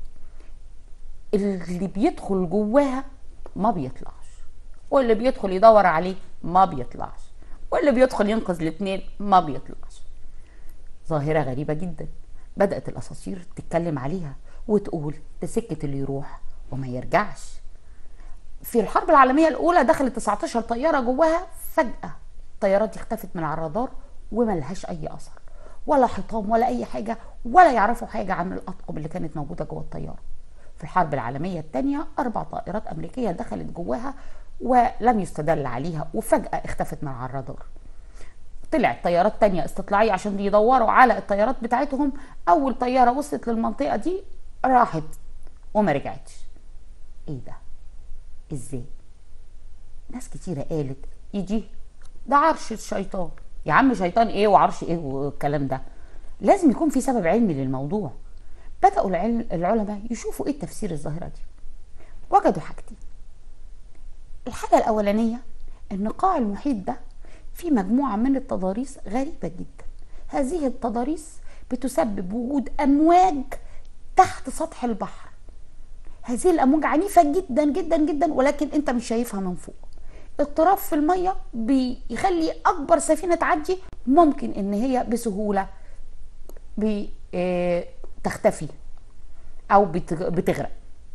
اللي بيدخل جواها ما بيطلعش واللي بيدخل يدور عليه ما بيطلعش واللي بيدخل ينقذ الاثنين ما بيطلعش ظاهرة غريبة جدا بدأت الأساطير تتكلم عليها وتقول ده سكة اللي يروح وما يرجعش في الحرب العالمية الأولى دخلت 19 طيارة جواها فجأة الطيارات دي اختفت من على الرادار وما لهاش أي أثر ولا حطام ولا أي حاجة ولا يعرفوا حاجة عن الأطقم اللي كانت موجودة جوه الطيارة في الحرب العالمية الثانية أربع طائرات أمريكية دخلت جواها ولم يستدل عليها وفجأة اختفت من على الرادار طلعت طيارات تانية استطلاعية عشان يدوروا على الطيارات بتاعتهم أول طيارة وصلت للمنطقة دي راحت وما رجعتش ايه ده ازاي ناس كتيرة قالت يجي ده عرش الشيطان يا عم شيطان ايه وعرش ايه والكلام ده لازم يكون في سبب علمي للموضوع بدأوا العلم العلماء يشوفوا ايه تفسير الظاهرة دي وجدوا حاجتين الحاجة الأولانية إن قاع المحيط ده في مجموعة من التضاريس غريبة جدا هذه التضاريس بتسبب وجود أمواج تحت سطح البحر هذه الأمواج عنيفة جدا جدا جدا ولكن أنت مش شايفها من فوق اضطراب في المية بيخلي أكبر سفينة تعدي ممكن إن هي بسهولة بتختفي أو بتغرق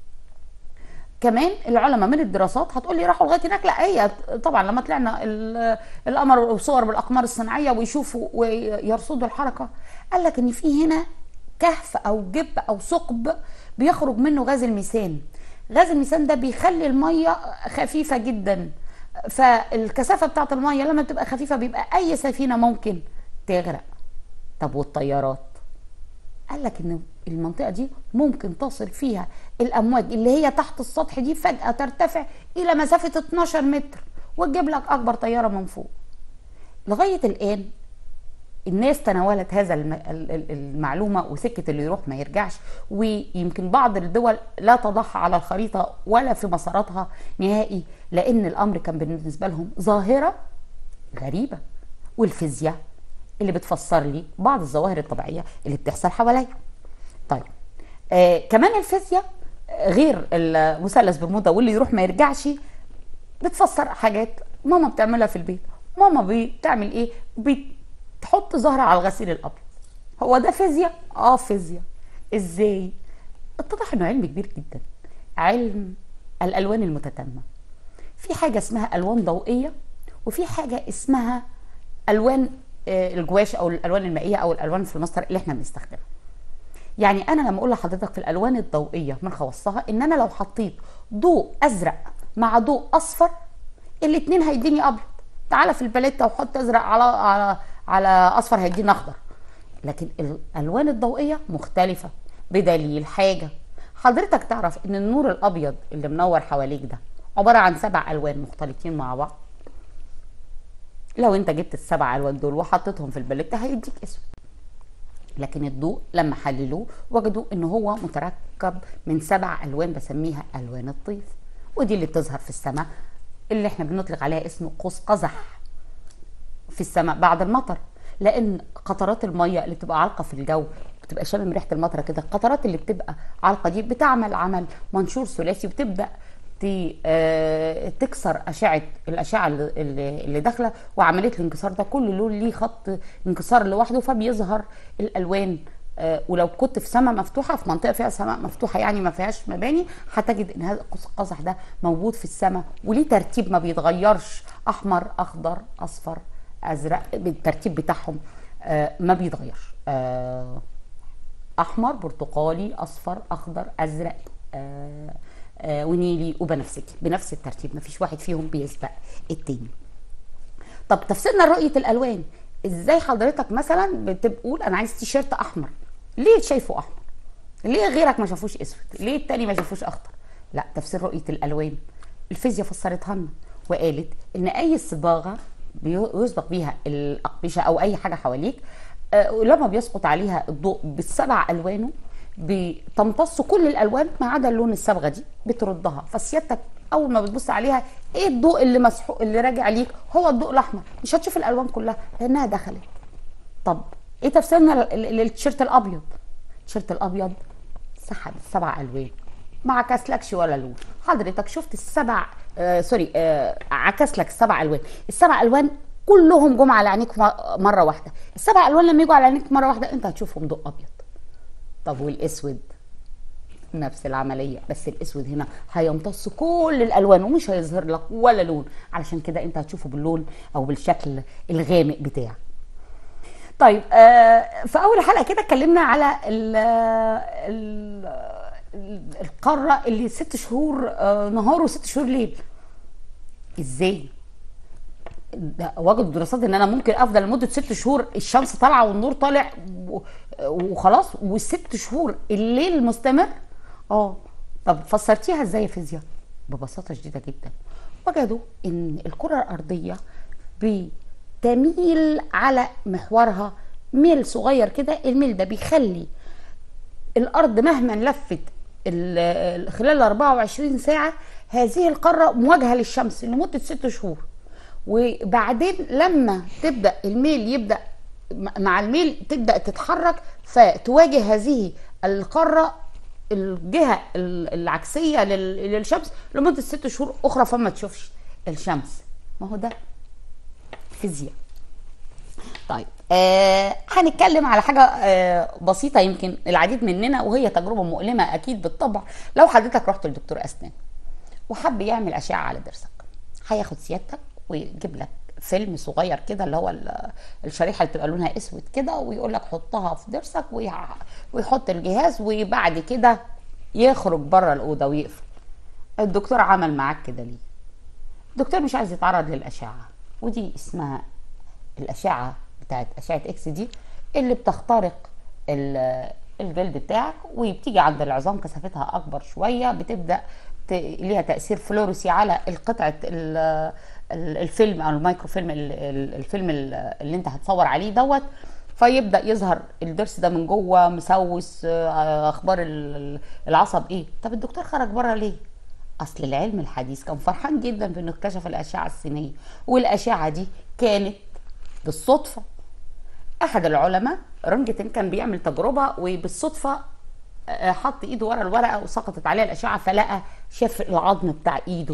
كمان العلماء من الدراسات هتقول لي راحوا لغايه هناك لا هي طبعا لما طلعنا القمر وصور بالاقمار الصناعيه ويشوفوا ويرصدوا الحركه قال لك ان في هنا كهف او جب او ثقب بيخرج منه غاز الميثان غاز الميثان ده بيخلي الميه خفيفه جدا فالكثافه بتاعت الميه لما بتبقى خفيفه بيبقى اي سفينه ممكن تغرق طب والطيارات قال لك ان المنطقه دي ممكن تصل فيها الامواج اللي هي تحت السطح دي فجاه ترتفع الى مسافه 12 متر وتجيب لك اكبر طياره من فوق لغايه الان الناس تناولت هذا المعلومة وسكة اللي يروح ما يرجعش ويمكن بعض الدول لا تضعها على الخريطة ولا في مساراتها نهائي لأن الأمر كان بالنسبة لهم ظاهرة غريبة والفيزياء اللي بتفسر لي بعض الظواهر الطبيعية اللي بتحصل حواليا طيب آه كمان الفيزياء غير المثلث برمودا واللي يروح ما يرجعش بتفسر حاجات ماما بتعملها في البيت ماما بتعمل ايه بتحط زهرة على الغسيل الابيض هو ده فيزياء اه فيزياء ازاي اتضح انه علم كبير جدا علم الالوان المتتامه في حاجه اسمها الوان ضوئيه وفي حاجه اسمها الوان آه، الجواش او الالوان المائيه او الالوان في المصدر اللي احنا بنستخدمها يعني انا لما اقول لحضرتك في الالوان الضوئيه من خواصها ان انا لو حطيت ضوء ازرق مع ضوء اصفر الاثنين هيديني ابيض تعالى في الباليته وحط ازرق على على على اصفر هيديني اخضر لكن الالوان الضوئيه مختلفه بدليل حاجه حضرتك تعرف ان النور الابيض اللي منور حواليك ده عباره عن سبع الوان مختلطين مع بعض لو انت جبت السبع الوان دول وحطيتهم في الباليته هيديك اسود لكن الضوء لما حللوه وجدوا ان هو متركب من سبع الوان بسميها الوان الطيف ودي اللي بتظهر في السماء اللي احنا بنطلق عليها اسم قوس قزح في السماء بعد المطر لان قطرات الميه اللي بتبقى عالقه في الجو بتبقى شامم ريحه المطره كده القطرات اللي بتبقى عالقه دي بتعمل عمل منشور ثلاثي وبتبدا آه، تكسر اشعه الاشعه اللي داخله وعمليه الانكسار ده كل لون ليه خط انكسار لوحده فبيظهر الالوان آه، ولو كنت في سماء مفتوحه في منطقه فيها سماء مفتوحه يعني ما فيهاش مباني هتجد ان هذا قوس القزح ده موجود في السماء وليه ترتيب ما بيتغيرش احمر اخضر اصفر ازرق بالترتيب بتاعهم آه، ما بيتغيرش احمر برتقالي اصفر اخضر ازرق آه، ونيلي وبنفسجي بنفس الترتيب مفيش واحد فيهم بيسبق التاني طب تفسيرنا لرؤيه الالوان ازاي حضرتك مثلا بتقول انا عايز تيشيرت احمر ليه شايفه احمر ليه غيرك ما شافوش اسود ليه التاني ما شافوش اخضر لا تفسير رؤيه الالوان الفيزياء فسرتها لنا وقالت ان اي صباغه بيسبق بيها الاقمشه او اي حاجه حواليك آه، ولما بيسقط عليها الضوء بالسبع الوانه بتمتص كل الالوان ما عدا اللون الصبغه دي بتردها فسيادتك اول ما بتبص عليها ايه الضوء اللي مسحوق اللي راجع ليك هو الضوء الاحمر مش هتشوف الالوان كلها لانها دخلت طب ايه تفسيرنا لل- للتيشيرت الابيض التيشيرت الابيض سحب السبع الوان ما عكسلكش ولا لون حضرتك شفت السبع آه سوري آه عكس لك السبع الوان السبع الوان كلهم جم على عينيك م- مره واحده السبع الوان لما يجوا على عينيك مره واحده انت هتشوفهم ضوء ابيض طب والاسود نفس العملية بس الاسود هنا هيمتص كل الالوان ومش هيظهر لك ولا لون علشان كده انت هتشوفه باللون او بالشكل الغامق بتاعه طيب آه في اول حلقه كده اتكلمنا على ال ال ال- القاره اللي ست شهور آه نهار وست شهور ليل ازاي ده وجدوا دراسات ان انا ممكن افضل لمده ست شهور الشمس طالعه والنور طالع و- وخلاص والست شهور الليل مستمر اه طب فسرتيها ازاي يا فيزياء ببساطه شديده جدا وجدوا ان الكره الارضيه بتميل على محورها ميل صغير كده الميل ده بيخلي الارض مهما لفت ال- ال- خلال 24 ساعه هذه القاره مواجهه للشمس لمده ست شهور وبعدين لما تبدا الميل يبدا م- مع الميل تبدا تتحرك فتواجه هذه القاره الجهه ال- العكسيه لل- للشمس لمده ست شهور اخرى فما تشوفش الشمس ما هو ده فيزياء طيب آه هنتكلم على حاجة آه بسيطة يمكن العديد مننا وهي تجربة مؤلمة أكيد بالطبع لو حضرتك رحت لدكتور أسنان وحب يعمل أشعة على ضرسك هياخد سيادتك ويجيب لك فيلم صغير كده اللي هو ال- الشريحة اللي بتبقى لونها أسود كده ويقول لك حطها في ضرسك ويع- ويحط الجهاز وبعد كده يخرج بره الأوضة ويقفل الدكتور عمل معاك كده ليه؟ الدكتور مش عايز يتعرض للأشعة ودي اسمها الأشعة بتاعت أشعة إكس دي اللي بتخترق ال- الجلد بتاعك وبتيجي عند العظام كثافتها أكبر شوية بتبدأ ت- ليها تأثير فلورسي على القطعة ال- ال- الفيلم أو المايكرو فيلم ال- ال- الفيلم ال- اللي أنت هتصور عليه دوت فيبدا يظهر الضرس ده من جوه مسوس آه، اخبار ال- العصب ايه طب الدكتور خرج بره ليه اصل العلم الحديث كان فرحان جدا بانه اكتشف الاشعه السينيه والاشعه دي كانت بالصدفه احد العلماء رنجتن كان بيعمل تجربه وبالصدفه آه، حط ايده ورا الورقه وسقطت عليها الاشعه فلقى شاف العظم بتاع ايده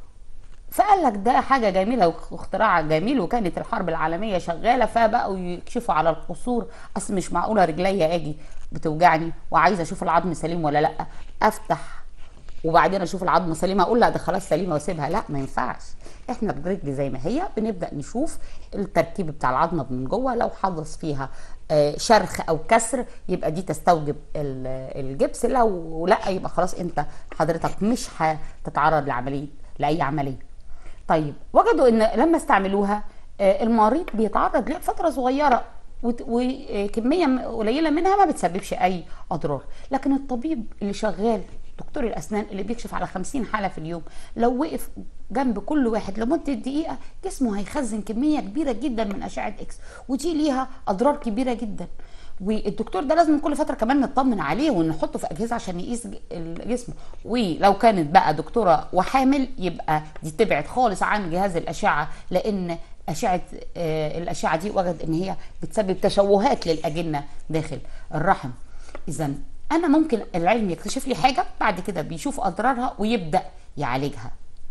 فقال لك ده حاجه جميله واختراع جميل وكانت الحرب العالميه شغاله فبقوا يكشفوا على القصور اصل مش معقوله رجليا اجي بتوجعني وعايزه اشوف العظم سليم ولا لا افتح وبعدين اشوف العظمه سليمه اقول لا ده خلاص سليمه واسيبها لا ما ينفعش احنا الرجل زي ما هي بنبدا نشوف التركيب بتاع العظمه من جوه لو حدث فيها آه، شرخ او كسر يبقى دي تستوجب ال- الجبس لو لا يبقى خلاص انت حضرتك مش هتتعرض لعمليه لاي عمليه طيب وجدوا ان لما استعملوها آه، المريض بيتعرض لفتره صغيره وت- وكميه م- قليله منها ما بتسببش اي اضرار لكن الطبيب اللي شغال دكتور الاسنان اللي بيكشف على 50 حاله في اليوم لو وقف جنب كل واحد لمده دقيقه جسمه هيخزن كميه كبيره جدا من اشعه اكس ودي ليها اضرار كبيره جدا والدكتور ده لازم كل فتره كمان نطمن عليه ونحطه في اجهزه عشان يقيس ج- الجسم ولو كانت بقى دكتوره وحامل يبقى دي تبعد خالص عن جهاز الاشعه لان اشعه آه، الاشعه دي وجد ان هي بتسبب تشوهات للاجنه داخل الرحم اذا انا ممكن العلم يكتشف لي حاجه بعد كده بيشوف اضرارها ويبدا يعالجها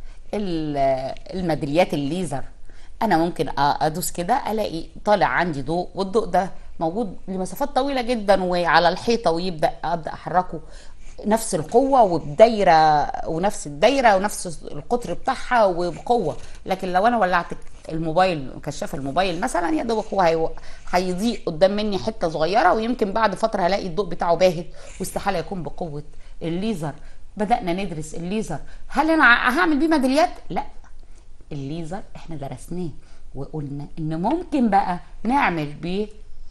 ال- الميداليات الليزر انا ممكن أ- ادوس كده الاقي طالع عندي ضوء والضوء ده موجود لمسافات طويله جدا وعلى الحيطه ويبدا ابدا احركه نفس القوه وبدايره ونفس الدايره ونفس القطر بتاعها وبقوه لكن لو انا ولعت الموبايل كشاف الموبايل مثلا يا دوبك هو هي- هيضيء قدام مني حته صغيره ويمكن بعد فتره هلاقي الضوء بتاعه باهت واستحاله يكون بقوه الليزر بدانا ندرس الليزر هل انا ع- هعمل بيه ميداليات لا الليزر احنا درسناه وقلنا ان ممكن بقى نعمل بيه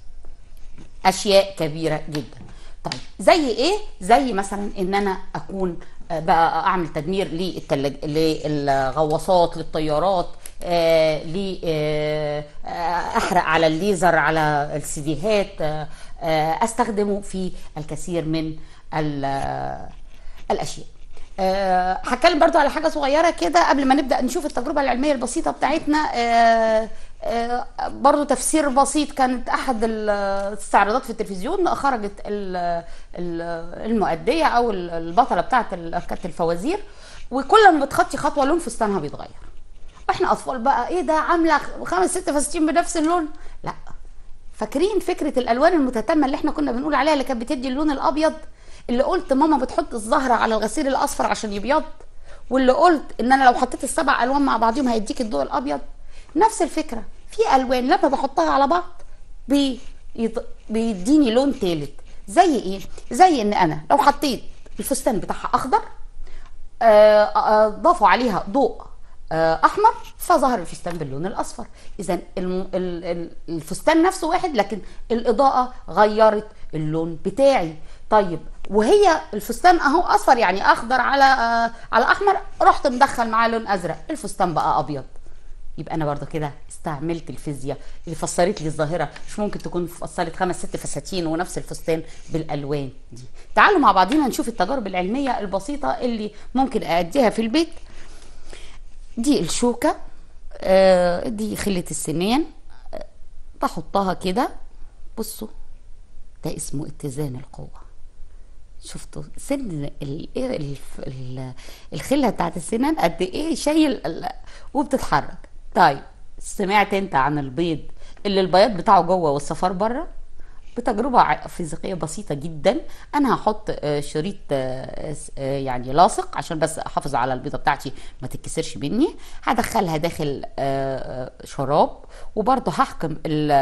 اشياء كبيره جدا طيب زي ايه زي مثلا ان انا اكون آه، بقى اعمل تدمير للتلاج... للغواصات للطيارات آه، لي آه، آه، احرق على الليزر على السيديهات آه، آه، استخدمه في الكثير من ال- آه، الاشياء آه، هتكلم برضو على حاجة صغيرة كده قبل ما نبدأ نشوف التجربة العلمية البسيطة بتاعتنا آه، آه، برضو تفسير بسيط كانت أحد الاستعراضات في التلفزيون خرجت ال- ال- المؤدية أو ال- البطلة بتاعت ال- كانت الفوازير وكل ما بتخطي خطوة لون فستانها بيتغير واحنا أطفال بقى إيه ده عاملة خمس ست فساتين بنفس اللون لا فاكرين فكره الالوان المتتامه اللي احنا كنا بنقول عليها اللي كانت بتدي اللون الابيض اللي قلت ماما بتحط الزهره على الغسيل الاصفر عشان يبيض واللي قلت ان انا لو حطيت السبع الوان مع بعضهم هيديك الضوء الابيض نفس الفكره في الوان لما بحطها على بعض بيط- بيديني لون ثالث زي ايه زي ان انا لو حطيت الفستان بتاعها اخضر آه، آه، ضافوا عليها ضوء آه، احمر فظهر الفستان باللون الاصفر اذا الم- ال- ال- الفستان نفسه واحد لكن الاضاءه غيرت اللون بتاعي طيب وهي الفستان اهو اصفر يعني اخضر على آه، على احمر رحت مدخل معاه لون ازرق الفستان بقى ابيض يبقى انا برضه كده استعملت الفيزياء اللي فسرت لي الظاهره مش ممكن تكون فصلت خمس ست فساتين ونفس الفستان بالالوان دي تعالوا مع بعضينا نشوف التجارب العلميه البسيطه اللي ممكن ااديها في البيت دي الشوكه آه، دي خله السنان آه، بحطها كده بصوا ده اسمه اتزان القوه شفتوا سن ال- إيه الف- ال- الخله بتاعت السنان قد ايه شايل ال- وبتتحرك طيب سمعت انت عن البيض اللي البياض بتاعه جوه والصفار بره بتجربة ع- فيزيقية بسيطة جدا أنا هحط آه، شريط آه، س- آه، يعني لاصق عشان بس أحافظ على البيضة بتاعتي ما تتكسرش مني هدخلها داخل آه، آه، شراب وبرضه هحكم ال-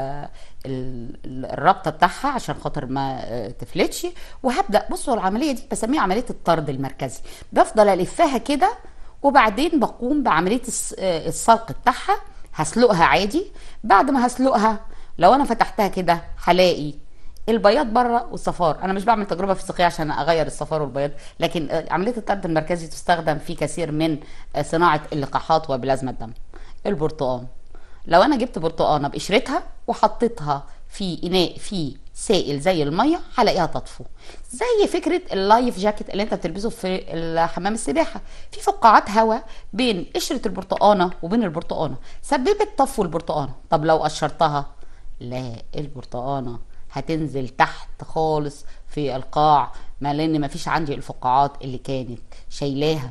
ال- ال- الرابطة بتاعها عشان خاطر ما آه، تفلتش وهبدأ بصوا العملية دي بسميها عملية الطرد المركزي بفضل ألفها كده وبعدين بقوم بعملية الس- آه، السلق بتاعها هسلقها عادي بعد ما هسلقها لو انا فتحتها كده هلاقي البياض بره والصفار انا مش بعمل تجربه فيزيقيه عشان اغير الصفار والبياض لكن آه، عمليه الطرد المركزي تستخدم في كثير من آه، صناعه اللقاحات وبلازما الدم البرتقال لو انا جبت برتقانه بقشرتها وحطيتها في اناء فيه سائل زي الميه هلاقيها تطفو زي فكره اللايف جاكيت اللي انت بتلبسه في حمام السباحه في فقاعات هواء بين قشره البرتقانه وبين البرتقانه سببت طفو البرتقانه طب لو قشرتها لا البرتقانه هتنزل تحت خالص في القاع ما لان مفيش عندي الفقاعات اللي كانت شايلاها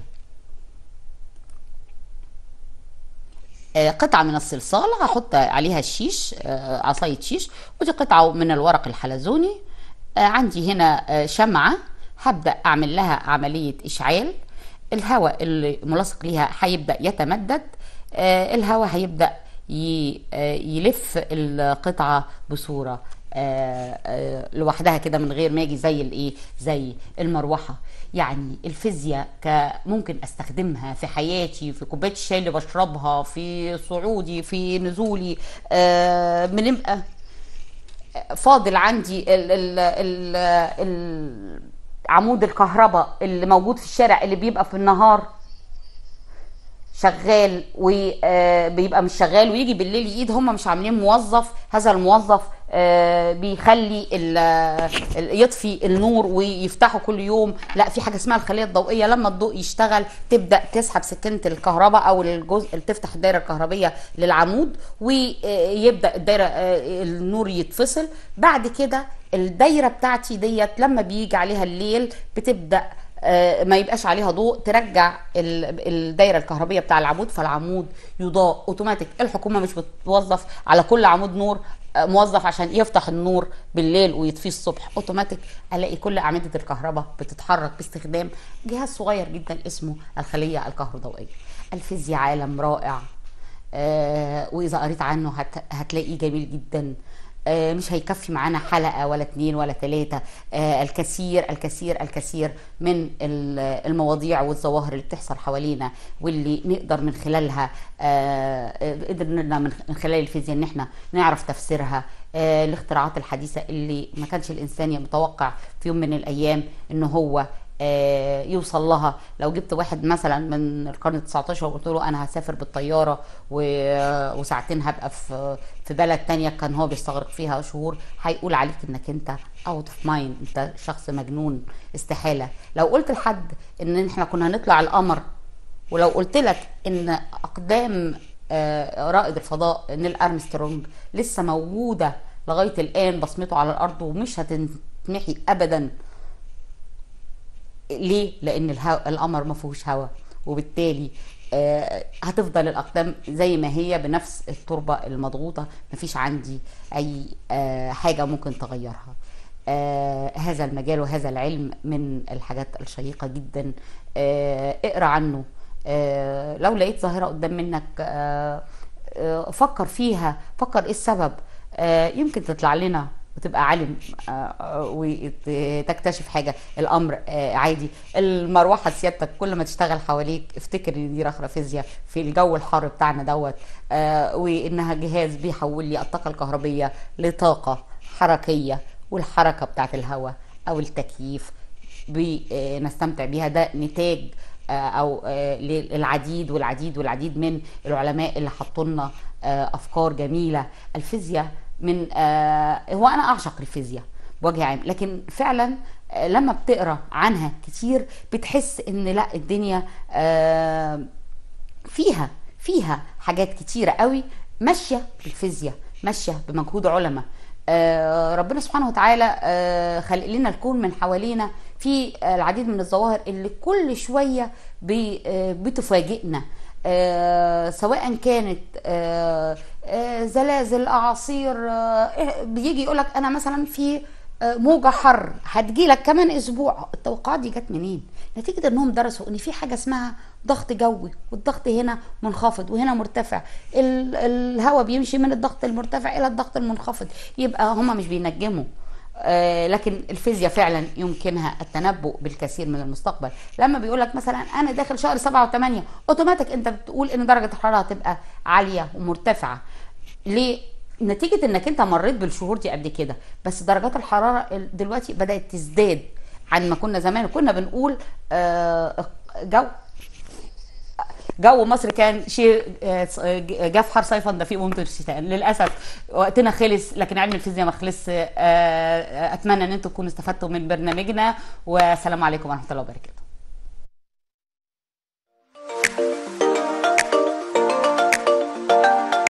آه، قطعة من الصلصال هحط عليها الشيش آه، عصاية شيش ودي قطعة من الورق الحلزوني آه، عندي هنا آه، شمعة هبدأ أعمل لها عملية إشعال الهواء اللي ملاصق ليها هيبدأ يتمدد آه، الهواء هيبدأ ي- آه، يلف القطعة بصورة آه، آه، لوحدها كده من غير ما يجي زي الايه زي المروحه يعني الفيزياء ك ممكن استخدمها في حياتي في كوبايه الشاي اللي بشربها في صعودي في نزولي آه، بنبقى فاضل عندي ال ال ال ال عمود الكهرباء اللي موجود في الشارع اللي بيبقى في النهار شغال وبيبقى مش شغال ويجي بالليل يقيد هم مش عاملين موظف هذا الموظف آه، بيخلي ال- ال- يطفي النور ويفتحه كل يوم لا في حاجه اسمها الخليه الضوئيه لما الضوء يشتغل تبدا تسحب سكينه الكهرباء او الجزء اللي تفتح الدايره الكهربيه للعمود ويبدا الدايره آه، النور يتفصل بعد كده الدايره بتاعتي ديت لما بيجي عليها الليل بتبدا آه، ما يبقاش عليها ضوء ترجع ال- الدايره الكهربيه بتاع العمود فالعمود يضاء اوتوماتيك الحكومه مش بتوظف على كل عمود نور آه، موظف عشان يفتح النور بالليل ويطفيه الصبح اوتوماتيك الاقي كل اعمده الكهرباء بتتحرك باستخدام جهاز صغير جدا اسمه الخليه الكهروضوئيه الفيزياء عالم رائع آه، واذا قريت عنه هت- هتلاقيه جميل جدا آه، مش هيكفي معانا حلقة ولا اتنين ولا تلاتة آه، الكثير الكثير الكثير من ال- المواضيع والظواهر اللي بتحصل حوالينا واللي نقدر من خلالها آه، آه، قدرنا من من خلال الفيزياء ان احنا نعرف تفسيرها آه، الاختراعات الحديثة اللي ما كانش الانسان متوقع في يوم من الايام ان هو آه، يوصل لها لو جبت واحد مثلا من القرن 19 وقلت له انا هسافر بالطياره و- وساعتين هبقى في في بلد تانية كان هو بيستغرق فيها شهور هيقول عليك انك انت اوت اوف مايند انت شخص مجنون استحاله لو قلت لحد ان احنا كنا هنطلع القمر ولو قلت لك ان اقدام آه، رائد الفضاء نيل ارمسترونج لسه موجوده لغايه الان بصمته على الارض ومش هتتمحي ابدا ليه؟ لأن الهو... القمر ما فيهوش هواء وبالتالي آه، هتفضل الأقدام زي ما هي بنفس التربة المضغوطة مفيش عندي أي آه، حاجة ممكن تغيرها آه، هذا المجال وهذا العلم من الحاجات الشيقة جدا آه، اقرأ عنه آه، لو لقيت ظاهرة قدام منك آه، آه، فكر فيها فكر ايه السبب آه، يمكن تطلع لنا وتبقى عالم آه، آه، وتكتشف حاجه الامر آه، عادي المروحه سيادتك كل ما تشتغل حواليك افتكر ان دي رخره فيزياء في الجو الحار بتاعنا دوت آه، وانها جهاز بيحول لي الطاقه الكهربيه لطاقه حركيه والحركه بتاعت الهواء او التكييف بنستمتع بيها ده نتاج آه، او آه، للعديد والعديد والعديد من العلماء اللي حطوا لنا آه، افكار جميله الفيزياء من آه، هو انا اعشق الفيزياء بوجه عام لكن فعلا آه، لما بتقرا عنها كتير بتحس ان لا الدنيا آه، فيها فيها حاجات كتيرة قوي ماشية بالفيزياء ماشية بمجهود علماء آه، ربنا سبحانه وتعالى آه، خلق لنا الكون من حوالينا في العديد من الظواهر اللي كل شوية بي- آه، بتفاجئنا آه، سواء كانت آه، آه، زلازل اعاصير آه، بيجي يقولك انا مثلا في آه، موجة حر هتجيلك كمان اسبوع التوقعات دي جت منين نتيجة انهم درسوا ان في حاجة اسمها ضغط جوي والضغط هنا منخفض وهنا مرتفع ال- الهواء بيمشي من الضغط المرتفع الى الضغط المنخفض يبقى هما مش بينجموا آه، لكن الفيزياء فعلا يمكنها التنبؤ بالكثير من المستقبل لما بيقول لك مثلا انا داخل شهر سبعة وثمانية اوتوماتيك انت بتقول ان درجة الحرارة هتبقى عالية ومرتفعة ليه نتيجة انك انت مريت بالشهور دي قبل كده بس درجات الحرارة ال- دلوقتي بدأت تزداد عن ما كنا زمان كنا بنقول آه، جو جو مصر كان شيء آه، جاف حر صيفا دفيق ممطر شتاء للاسف وقتنا خلص لكن علم الفيزياء ما خلص آه، اتمنى ان انتم تكونوا استفدتوا من برنامجنا والسلام عليكم ورحمه الله وبركاته